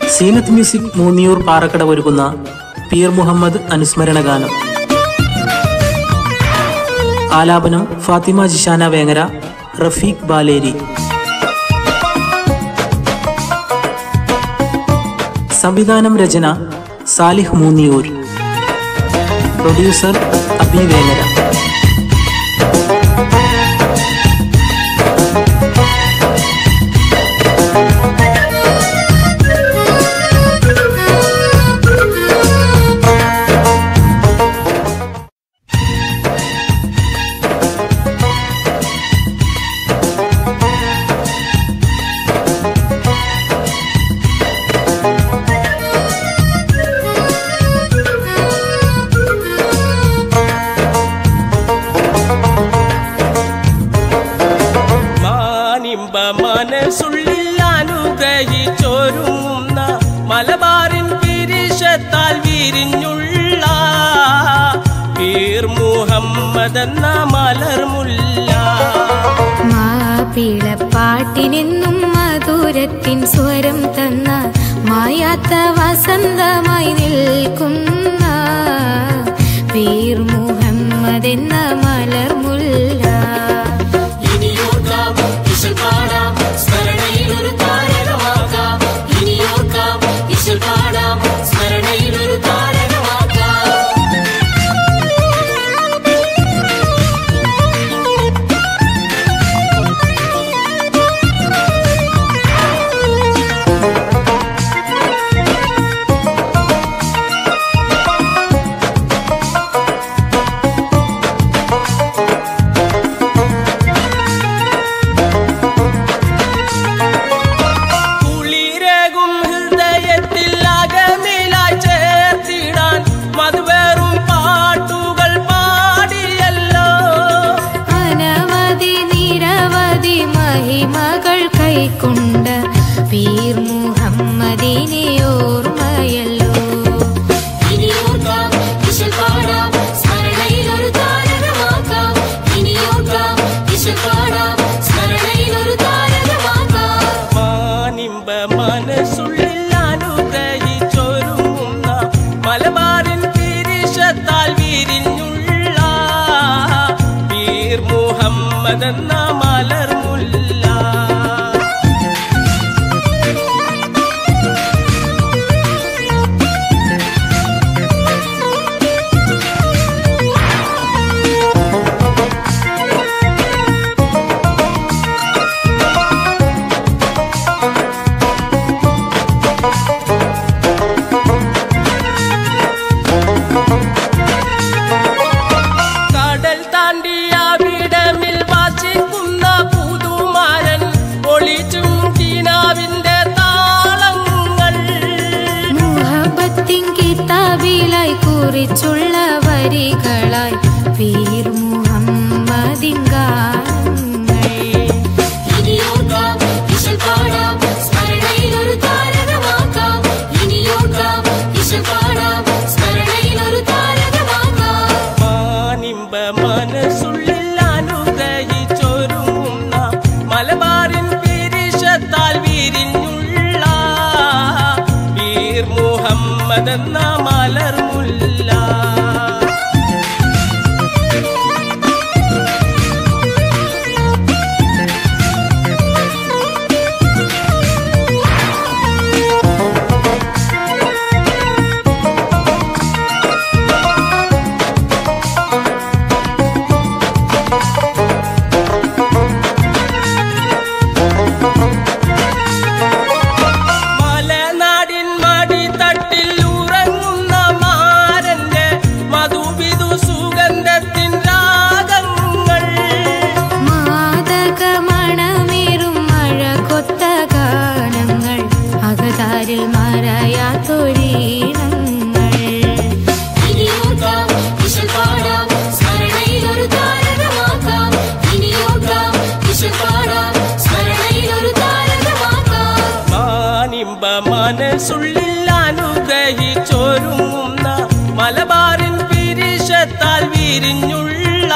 Zeenath music Moonniyur പാറക്കട ഒരുക്കുന്ന പീർ മുഹമ്മദ് അനുസ്മരണ ഗാനം ആലാപനം ഫാത്തിമ ജിഷാന വേങ്ങര റഫീഖ് ബാലേരി സംവിധാനം രചന സാലിഹ് മൂന്നിയൂർ പ്രൊഡ്യൂസർ അബി വേങ്ങര മാനിമ്പ മനസ്സുള്ളിൽ അനുഗ്രഹിച്ചൊരുങ്ങുന്ന മലബാറിൻ പിരിശത്താൽ വിരിഞ്ഞുള്ള പീർ മുഹമ്മദ് എന്ന മലർമുല്ല മാപ്പിളപ്പാട്ടിനെന്നും മധുരത്തിൻ സ്വരം തന്ന മായാത്ത വസന്തമായി നിൽക്കുന്ന പീർ മുഹമ്മദ് എന്ന മലർമുല്ല ഇനിയോർക്കാം ഇശൽ പാടാം സ്മരണയിലൊരു താരകമാക്കാം ഇനിയോർക്കാം ഇശൽ പാടാം സ്മരണയിലൊരു താരകമാക്കാം കുളിരകും ഹൃദയത്തിൽ അകമിലായി ചേർത്തിടാൻ മധുവേറും പാട്ടുകൾ പാടിയല്ലോ അനവധി നിരവധി മഹിമകൾ കൈക്കൊണ്ട പീർ മുഹമ്മദിനെ ഓർമ്മയല്ലോ ഇനിയോർക്കാം ഇശൽ പാടാം സ്മരണയിലൊരു താരകമാക്കാം ഇനിയോർക്കാം ഇശൽ പാടാം സ്മരണയിലൊരു താരകമാക്കാം മാനിമ്പ മനസ്സുള്ളിൽ അനുഗ്രഹിച്ചൊരുങ്ങുന്ന മലബാറിൻ തിരിശത്താൽ വിരിഞ്ഞുള്ള പീർ മുഹമ്മദ് എന്ന മലർമുല്ല കടൽ താണ്ടി അവിടമിൽ വാസിക്കുന്ന പുതുമാരൻ ഒളിച്ചും കിനാവിന്റെ താളങ്ങൾ മുഹബത്തിൻ കിതാബിലായി കുറിച്ചുള്ള വരികളായി പീർ മുഹമ്മദിൻ ഗാനങ്ങൾ ഇനിയോർക്കാം ഇശൽ പാടാം സ്മരണയിലൊരു താരകമാക്കാം ഇനിയോർക്കാം ഇശൽ പാടാം സ്മരണയിലൊരു താരകമാക്കാം മാനിമ്പ മനസ്സുള്ളിൽ അനുഗ്രഹിച്ചൊരുങ്ങുന്ന മലബാറിൻ പിരിശത്താൽ വിരിഞ്ഞുള്ള പീർ മുഹമ്മദ് എന്ന മലർമുല്ല മലനാടിൻ മടിത്തട്ടിൽ ഉറങ്ങുന്ന മാരന്റെ മധുവിധു സുഗന്ധത്തിൻ രാഗങ്ങൾ മാതകമണമേറും മഴ കൊത്ത ഗാനങ്ങൾ അകതാരിൽ മറയാത്തൊരീണങ്ങൾ ഇനിയോർക്കാം ഇശൽ പാടാം സ്മരണയിലൊരു താരകമാക്കാം ഇനിയോർക്കാം ഇശൽ പാടാം സ്മരണയിലൊരു താരകമാക്കാം മാനിമ്പ മനസ്സുള്ളിൽ അനുഗ്രഹിച്ചൊരുങ്ങുന്ന മലബാറിൻ പിരിശത്താൽ വിരിഞ്ഞുള്ള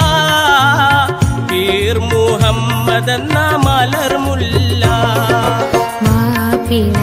പീർ മുഹമ്മദ് എന്ന മലർമുല്ല മാപ്പിള